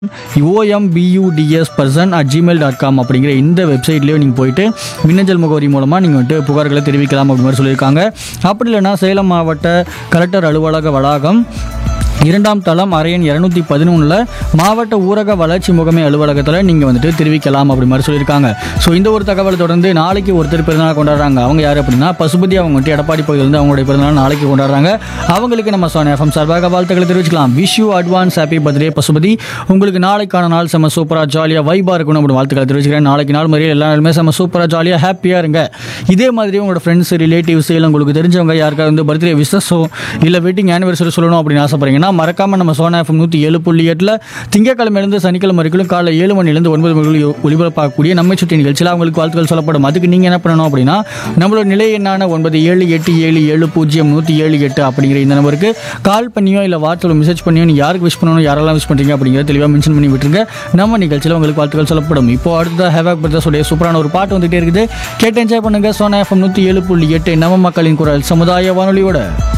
ஓஎம்பியூடிஎஸ் ombudsperson at Gmail dot com அப்படிங்கிற இந்த வெப்சைட்லேயே நீங்கள் போயிட்டு மின்னஞ்சல் முகவரி மூலமாக நீங்கள் வந்துட்டு புகார்களை தெரிவிக்கலாம் அப்படி மாதிரி சொல்லியிருக்காங்க அப்படி இல்லைன்னா சேலம் மாவட்ட கலெக்டர் அலுவலக வளாகம் இரண்டாம் தளம் அரையன் இரநூத்தி பதினொன்றில் மாவட்ட ஊரக வளர்ச்சி முகமை அலுவலகத்தில் நீங்கள் வந்துட்டு தெரிவிக்கலாம் அப்படி மாதிரி சொல்லியிருக்காங்க ஸோ இந்த ஒரு தகவலை தொடர்ந்து நாளைக்கு ஒருத்தர் பிறந்தநாள் கொண்டாடுறாங்க அவங்க யார் அப்படின்னா பசுபதி அவங்க வந்துட்டு எடப்பாடி பகுதியிலேருந்து அவங்களுடைய பிறந்தநாள் நாளைக்கு கொண்டாடுறாங்க அவங்களுக்கு நம்ம சோனி எஃப்எம் சார்பாக வாழ்த்துக்களை தெரிவிச்சுக்கலாம் wish you advance happy birthday Pasupathi உங்களுக்கு நாளைக்கான நாள் செம்ம சூப்பராக ஜாலியாக வைபாக இருக்கணும் அப்படி வாழ்த்துக்களை தெரிவிச்சுக்கிறேன் நாளைக்கு நாள் மாதிரி எல்லா நாளுமே செம்ம சூப்பராக ஜாலியாக ஹாப்பியாக இருங்க இதே மாதிரி உங்களோட ஃப்ரெண்ட்ஸ் ரிலேட்டிவ்ஸ் இல்லை உங்களுக்கு தெரிஞ்சவங்க யாருக்காவது வந்து பர்த்டே விசஸோ இல்லை வெட்டிங் ஆனிவர்சரி சொல்லணும் அப்படின்னு ஆசைப்படுறீங்கன்னா மறக்காம நம்ம சோனா எஃப்எம் நூற்றி ஏழு புள்ளி எட்டில் திங்கக்கிழமையிலேருந்து சனிக்கிழமை வரைக்கும் காலை ஏழு மணிலேருந்து ஒன்பது மணி வரைக்கும் ஒளிபரப்பாகக்கூடிய நம்ம சுற்றி நிகழ்ச்சியில் அவங்களுக்கு வாழ்த்துக்கள் சொல்லப்படும் அதுக்கு நீங்கள் என்ன பண்ணணும் அப்படின்னா நம்மளோட நிலை எண்ணான ஒன்பது ஏழு எட்டு ஏழு ஏழு பூஜ்ஜியம் நூற்றி ஏழு எட்டு அப்படிங்கிற இந்த நம்பருக்கு கால் பண்ணியோ இல்லை வாட்ஸ்அப்பில் மெசேஜ் பண்ணியோ நீ யாருக்கு விஷ் பண்ணணும் யாரெல்லாம் விஷ் பண்ணுறீங்க அப்படிங்கிறத தெளிவாக மென்ஷன் பண்ணி விட்டுருங்க நம்ம நிகழ்ச்சியில் உங்களுக்கு வாழ்த்துக்கள் சொல்லப்படும் இப்போ அடுத்த ஹேவாக் பிரதர்ஸோடைய சூப்பரான ஒரு பாட்டு வந்துகிட்டே இருக்குது கேட்டு என்ஜாய் பண்ணுங்க சோனா எஃப்எம் நூற்றி ஏழு புள்ளி எட்டு நம்ம மக்களின் குரல் சமுதாய வானொலியோட